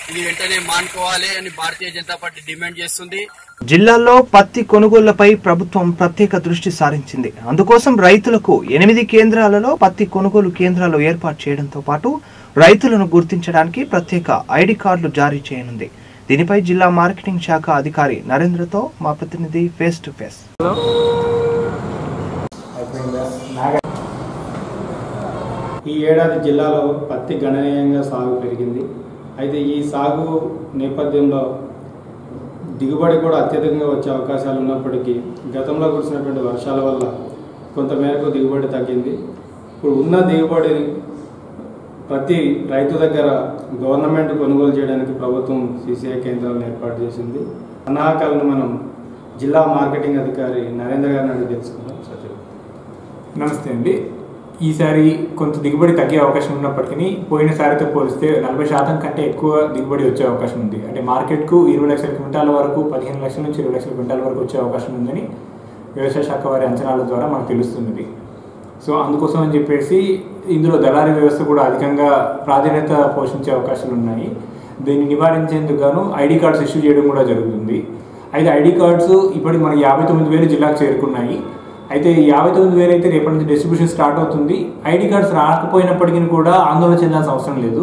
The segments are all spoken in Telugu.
ఇది వెంటనే మానుకోవాలి అని భారతీయ జనతా పార్టీ డిమాండ్ చేస్తుంది జిల్లాల్లో పత్తి కొనుగోళ్లపై ప్రభుత్వం ప్రత్యేక దృష్టి సారించింది అందుకోసం రైతులకు ఎనిమిది కేంద్రాలలో పత్తి కొనుగోలు కేంద్రాలు ఏర్పాటు చేయడంతో పాటు రైతులను గుర్తించడానికి ప్రత్యేక ఐడి కార్డులు జారీ చేయనుంది దీనిపై జిల్లా మార్కెటింగ్ శాఖ అధికారి నరేంద్రతో మా ప్రతినిధి ఫేస్ టు ఫేస్ ఈ ఏడాది జిల్లాలో పత్తి గణనీయంగా సాగు పెరిగింది అయితే ఈ సాగు నేపథ్యంలో దిగుబడి కూడా అత్యధికంగా వచ్చే అవకాశాలు ఉన్నప్పటికీ గతంలో కురిసినటువంటి వర్షాల వల్ల కొంతమేరకు దిగుబడి తగ్గింది ఇప్పుడు ఉన్న దిగుబడి ప్రతి రైతు దగ్గర గవర్నమెంట్ కొనుగోలు చేయడానికి ప్రభుత్వం సీసీఐ కేంద్రాలను ఏర్పాటు చేసింది అనాహకాలను మనం జిల్లా మార్కెటింగ్ అధికారి నరేంద్ర గారిని అడిగి తెలుసుకుందాం సార్ చెప్పండి. నమస్తే అండి ఈసారి కొంత దిగుబడి తగ్గే అవకాశం ఉన్నప్పటికీ పోయినసారితో పోలిస్తే నలభై శాతం కంటే ఎక్కువ దిగుబడి వచ్చే అవకాశం ఉంది అంటే మార్కెట్కు ఇరవై లక్షల క్వింటాల వరకు పదిహేను లక్షల నుంచి ఇరవై లక్షల క్వింటాల వరకు వచ్చే అవకాశం ఉందని వ్యవసాయ శాఖ వారి అంచనాల ద్వారా మనకు తెలుస్తున్నది సో అందుకోసం అని చెప్పేసి ఇందులో దళారీ వ్యవస్థ కూడా అధికంగా ప్రాధాన్యత పోషించే అవకాశాలు ఉన్నాయి దీన్ని నివారించేందుకు గాను ఐడి కార్డ్స్ ఇష్యూ చేయడం కూడా జరుగుతుంది అయితే ఐడి కార్డ్స్ ఇప్పటికి మనకి యాభై తొమ్మిది వేలు జిల్లాకు చేరుకున్నాయి అయితే ఈ యాభై తొమ్మిది వేలు అయితే రేపటి నుంచి డిస్ట్రిబ్యూషన్ స్టార్ట్ అవుతుంది ఐడి కార్డ్స్ రాకపోయినప్పటికీ కూడా ఆందోళన చెందాల్సిన అవసరం లేదు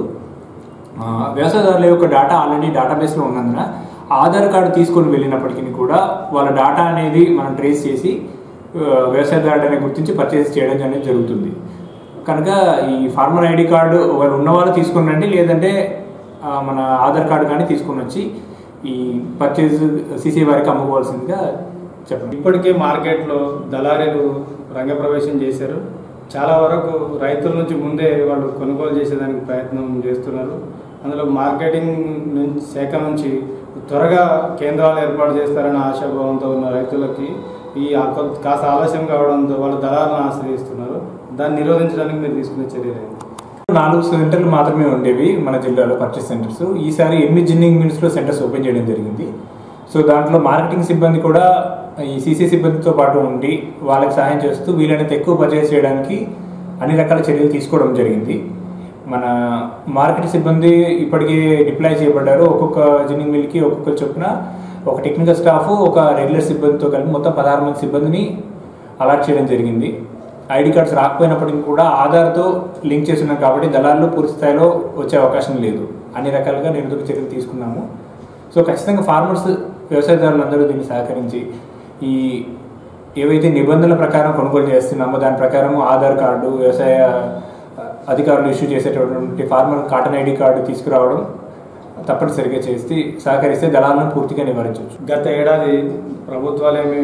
ఆ, వ్యవసాయదారుల యొక్క డేటా ఆల్రెడీ డేటాబేస్లో ఉన్నందున ఆధార్ కార్డు తీసుకొని వెళ్ళినప్పటికీ కూడా వాళ్ళ డేటా అనేది మనం ట్రేస్ చేసి ఆ, వ్యవసాయదారుడిని గుర్తించి పర్చేస్ చేయడం అనేది జరుగుతుంది కనుక ఈ ఫార్మర్ ఐడి కార్డు వాళ్ళు ఉన్నవాళ్ళు తీసుకుని రండి లేదంటే ఆ, మన ఆధార్ కార్డు కానీ తీసుకొని వచ్చి ఈ పర్చేజ్ సీసీ వారికి అమ్ముకోవాల్సిందిగా చెప్పండి ఇప్పటికే మార్కెట్లో దళారీలు రంగప్రవేశం చేశారు చాలా వరకు రైతుల నుంచి ముందే వాళ్ళు కొనుగోలు చేసేదానికి ప్రయత్నం చేస్తున్నారు అందులో మార్కెటింగ్ నుంచి శాఖ నుంచి త్వరగా కేంద్రాలు ఏర్పాటు చేస్తారన్న ఆశాభావంతో ఉన్న రైతులకి ఈ ఆ కొ- కాస్త ఆలస్యం కావడంతో వాళ్ళు దళాలను ఆశ్రయిస్తున్నారు దాన్ని నిరోధించడానికి మీరు తీసుకునే చర్యలు ఏంటి? నాలుగు సెంటర్లు మాత్రమే ఉండేవి మన జిల్లాలో పర్చేస్ సెంటర్స్ ఈసారి ఎనిమిది జిన్నింగ్ మిల్స్లో సెంటర్స్ ఓపెన్ చేయడం జరిగింది సో దాంట్లో మార్కెటింగ్ సిబ్బంది కూడా ఈ సీసీ సిబ్బందితో పాటు ఉండి వాళ్ళకి సహాయం చేస్తూ వీలైనంత ఎక్కువ పర్చేస్ చేయడానికి అన్ని రకాల చర్యలు తీసుకోవడం జరిగింది మన మార్కెట్ సిబ్బంది ఇప్పటికే డిప్లాయ్ చేయబడ్డారు ఒక్కొక్క జిన్నింగ్ మిల్కి ఒక్కొక్క చొప్పున ఒక టెక్నికల్ స్టాఫ్ ఒక రెగ్యులర్ సిబ్బందితో కలిపి మొత్తం పదహారు మంది సిబ్బందిని అలాట్ చేయడం జరిగింది ఐడి కార్డ్స్ రాకపోయినప్పటికీ కూడా ఆధార్తో లింక్ చేసి ఉన్నాం కాబట్టి దళాల్లో పూర్తి స్థాయిలో వచ్చే అవకాశం లేదు అన్ని రకాలుగా నిరోధక చర్యలు తీసుకున్నాము సో ఖచ్చితంగా ఫార్మర్స్ వ్యవసాయదారులందరూ దీన్ని సహకరించి ఈ ఏవైతే నిబంధనల ప్రకారం కొనుగోలు చేస్తున్నామో దాని ప్రకారం ఆధార్ కార్డు వ్యవసాయ అధికారులు ఇష్యూ చేసేటటువంటి ఫార్మర్ కాటన్ ఐడి కార్డు తీసుకురావడం తప్పనిసరిగా చేసి సహకరిస్తే దళాలను పూర్తిగా నివారించవచ్చు గత ఏడాది ప్రభుత్వాలేమి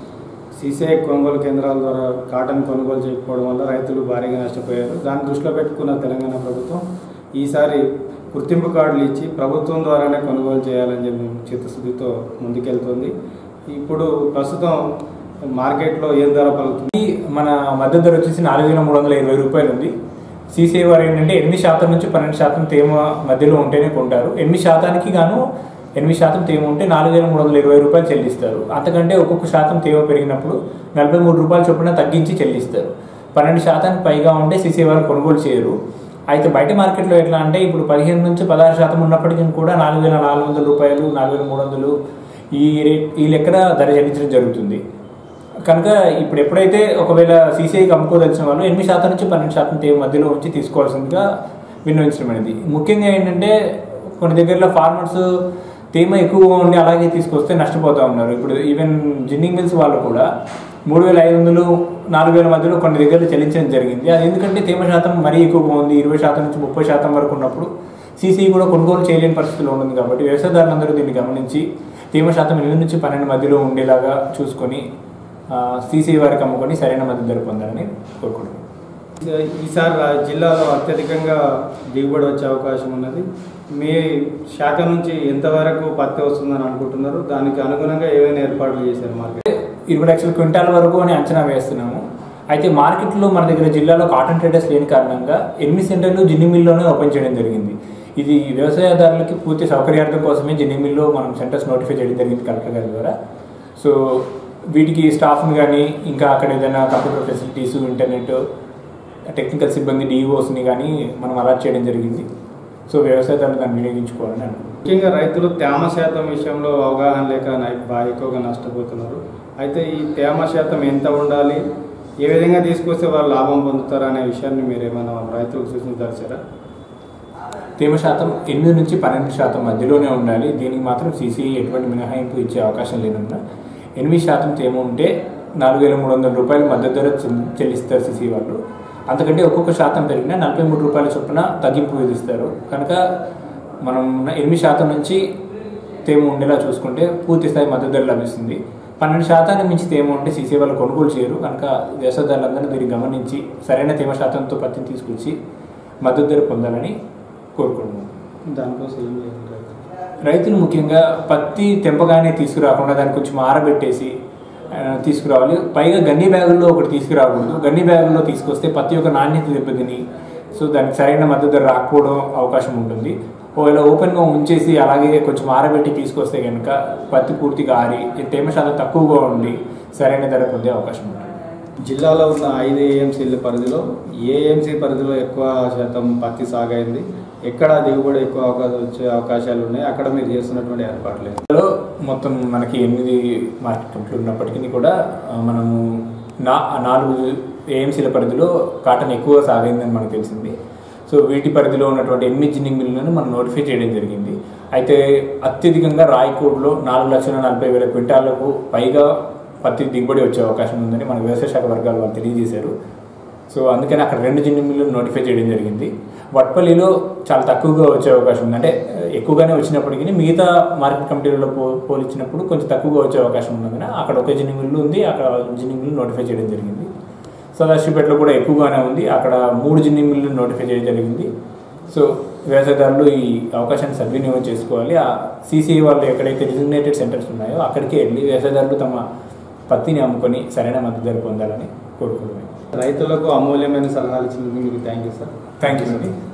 సీసీఐ కొనుగోలు కేంద్రాల ద్వారా కాటన్ కొనుగోలు చేయకపోవడం వల్ల రైతులు భారీగా నష్టపోయారు దాన్ని దృష్టిలో పెట్టుకున్న తెలంగాణ ప్రభుత్వం ఈసారి గుర్తింపు కార్డులు ఇచ్చి ప్రభుత్వం ద్వారానే కొనుగోలు చేయాలని చెప్పి చిత్తశుద్ధితో ముందుకెళ్తుంది ఇప్పుడు ప్రస్తుతం మార్కెట్లో ఏం ధర పలుకుతుంది ఈ మన మద్దతు ధర వచ్చేసి నాలుగు వేల మూడు వందల ఇరవై రూపాయలు ఉంది సీసీ వారు ఏంటంటే ఎనిమిది శాతం నుంచి పన్నెండు శాతం తేమ మధ్యలో ఉంటేనే కొంటారు ఎనిమిది శాతానికి గాను ఎనిమిది శాతం తేమ ఉంటే నాలుగు వేల మూడు వందల ఇరవై రూపాయలు చెల్లిస్తారు అంతకంటే ఒక్కొక్క శాతం తేమ పెరిగినప్పుడు నలభై మూడు రూపాయల చొప్పున తగ్గించి చెల్లిస్తారు పన్నెండు శాతానికి పైగా ఉంటే సీసీ వారు కొనుగోలు చేయరు అయితే బయట మార్కెట్లో ఎట్లా అంటే ఇప్పుడు పదిహేను నుంచి పదహారు శాతం ఉన్నప్పటికీ కూడా నాలుగు వేల నాలుగు వందల రూపాయలు నాలుగు వేల మూడు వందలు ఈ రేట్ ఈ లెక్కన ధర చెల్లించడం జరుగుతుంది కనుక ఇప్పుడు ఎప్పుడైతే ఒకవేళ సీసీఐకి అమ్ముకోదలిచిన వాళ్ళు ఎనిమిది శాతం నుంచి పన్నెండు శాతం తేమ మధ్యలో ఉంచి తీసుకోవాల్సిందిగా విన్నవించడం అనేది ముఖ్యంగా ఏంటంటే కొన్ని దగ్గరలో ఫార్మర్స్ తేమ ఎక్కువగా ఉండి అలాగే తీసుకొస్తే నష్టపోతూ ఉన్నారు ఇప్పుడు ఈవెన్ జిన్నింగ్ మిల్స్ వాళ్ళు కూడా మూడు వేల ఐదు వందలు నాలుగు వేల మధ్యలో కొన్ని దగ్గరలో చెల్లించడం జరిగింది అది ఎందుకంటే తేమ శాతం మరీ ఎక్కువగా ఉంది ఇరవై శాతం నుంచి ముప్పై శాతం వరకు ఉన్నప్పుడు సీసీ కూడా కొనుగోలు చేయలేని పరిస్థితిలో ఉంటుంది కాబట్టి వ్యవసాయదారులందరూ దీన్ని గమనించి తేమ శాతం ఎనిమిది నుంచి పన్నెండు మధ్యలో ఉండేలాగా చూసుకొని సీసీ వారికి అమ్ముకొని సరైన మద్దతు ధర పొందాలని కోరుకుంటున్నాను ఈసారి రా- జిల్లాలో అత్యధికంగా దిగుబడి వచ్చే అవకాశం ఉన్నది మీ శాఖ నుంచి ఎంతవరకు పత్తి వస్తుందని అనుకుంటున్నారు దానికి అనుగుణంగా ఏమైనా ఏర్పాట్లు చేశారు మార్కెట్ ఇరవై లక్షల క్వింటాల వరకు అని అంచనా వేస్తున్నాము అయితే మార్కెట్లో మన దగ్గర జిల్లాలో కాటన్ ట్రేడర్స్ లేని కారణంగా ఎనిమిది సెంటర్లు జిన్ని మిల్లోనే ఓపెన్ చేయడం జరిగింది ఇది వ్యవసాయదారులకి పూర్తి సౌకర్యార్థం కోసమే జిన్ని మిల్లో మనం సెంటర్స్ నోటిఫై చేయడం జరిగింది కలెక్టర్ గారి ద్వారా సో వీటికి స్టాఫ్ని కానీ ఇంకా అక్కడ ఏదైనా కంప్యూటర్ ఫెసిలిటీస్ ఇంటర్నెట్ టెక్నికల్ సిబ్బంది డిఈఓస్ని కానీ మనం అలాట్ చేయడం జరిగింది సో వ్యవసాయదారులు దాన్ని వినియోగించుకోవాలని అనుకుంటున్నాను ముఖ్యంగా రైతులు తేమ శాతం విషయంలో అవగాహన లేక నై- బాగా ఎక్కువగా నష్టపోతున్నారు అయితే ఈ తేమ శాతం ఎంత ఉండాలి ఏ విధంగా తీసుకొస్తే వాళ్ళు లాభం పొందుతారు అనే విషయాన్ని మీరు ఏమైనా రైతులకు సూచించారా తేమ శాతం ఎనిమిది నుంచి పన్నెండు శాతం మధ్యలోనే ఉండాలి దీనికి మాత్రం సీసీఐ ఎటువంటి మినహాయింపు ఇచ్చే అవకాశం లేనందున ఎనిమిది శాతం తేమ ఉంటే నాలుగు వేల మూడు వందల రూపాయలు మద్దతు ధర చెల్- చెల్లిస్తారు సీసీ వాళ్ళు అంతకంటే ఒక్కొక్క శాతం పెరిగినా నలభై మూడు రూపాయల చొప్పున తగ్గింపు విధిస్తారు కనుక మనం ఎనిమిది శాతం నుంచి తేమ ఉండేలా చూసుకుంటే పూర్తి స్థాయి మద్దతు ధర లభిస్తుంది పన్నెండు శాతానికి మించి తేమ ఉంటే సీసీ వాళ్ళు కొనుగోలు చేయరు కనుక వ్యవసాయదారులందరూ దీన్ని గమనించి సరైన తేమ శాతంతో పత్తిని తీసుకొచ్చి మద్దతు ధర పొందాలని కోరుకుంటున్నాను దానికోసం ఏం చేయాలి రైతులు? రైతులు ముఖ్యంగా పత్తి తెంపగానే తీసుకురాకుండా దాన్ని కొంచెం ఆరబెట్టేసి ఆ, తీసుకురావాలి పైగా గన్ని బ్యాగుల్లో ఒకటి తీసుకురాకూడదు గన్ని బ్యాగుల్లో తీసుకొస్తే పత్తి యొక్క నాణ్యత దెబ్బతిని సో దానికి సరైన మద్దతు ధర రాకపోవడం అవకాశం ఉంటుంది ఒకవేళ ఓపెన్గా ఉంచేసి అలాగే కొంచెం ఆరబెట్టి తీసుకొస్తే కనుక పత్తి పూర్తిగా ఆరి తేమ శాతం తక్కువగా ఉండి సరైన ధర పొందే అవకాశం ఉంటుంది జిల్లాలో ఉన్న ఐదు ఏఎంసీల పరిధిలో ఏ ఏఎంసీ పరిధిలో ఎక్కువ శాతం పత్తి సాగైంది ఎక్కడ దిగుబడి ఎక్కువ అవకాశం వచ్చే అవకాశాలు ఉన్నాయి అక్కడ మీరు చేస్తున్నటువంటి ఏర్పాట్లు ఏంటి? లో మొత్తం మనకి ఎనిమిది మార్కెట్ కమిటీలు ఉన్నప్పటికీ కూడా ఆ, మనము నా నాలుగు ఏఎంసీల పరిధిలో కాటన్ ఎక్కువ సాగైందని మనకు తెలిసింది సో వీటి పరిధిలో ఉన్నటువంటి ఎనిమిది జిన్నింగ్ మిల్లులను మనం నోటిఫై చేయడం జరిగింది అయితే అత్యధికంగా రాయకోడ్లో నాలుగు లక్షల నలభై వేల క్వింటాలకు పైగా పత్తి దిగుబడి వచ్చే అవకాశం ఉందని మన వ్యవసాయ శాఖ వర్గాలు వాళ్ళు తెలియజేశారు సో అందుకని అక్కడ రెండు జిన్నింగ్ మిల్లులు నోటిఫై చేయడం జరిగింది వట్పల్లిలో చాలా తక్కువగా వచ్చే అవకాశం ఉంది అంటే ఆ, ఎక్కువగానే వచ్చినప్పటికీ మిగతా మార్కెట్ కమిటీలలో పో పోల్చినప్పుడు కొంచెం తక్కువగా వచ్చే అవకాశం ఉన్నందున అక్కడ ఒక జిన్నింగ్ మిల్లు ఉంది అక్కడ జిన్నింగ్ మిల్లు నోటిఫై చేయడం జరిగింది సదాశివపేటలో కూడా ఎక్కువగానే ఉంది అక్కడ మూడు జిన్నింగ్ మిల్లు నోటిఫై చేయడం జరిగింది సో వ్యవసాయదారులు ఈ అవకాశాన్ని సద్వినియోగం చేసుకోవాలి ఆ సీసీఐ వాళ్ళు ఎక్కడైతే డిజిగ్నేటెడ్ సెంటర్స్ ఉన్నాయో అక్కడికి వెళ్ళి వ్యవసాయదారులు తమ పత్తిని అమ్ముకొని సరైన మద్దతు ధర పొందాలని కోరుకుంటున్నాను రైతులకు అమూల్యమైన సలహాలు ఇచ్చినందుకు మీకు thank you sir thank you అండి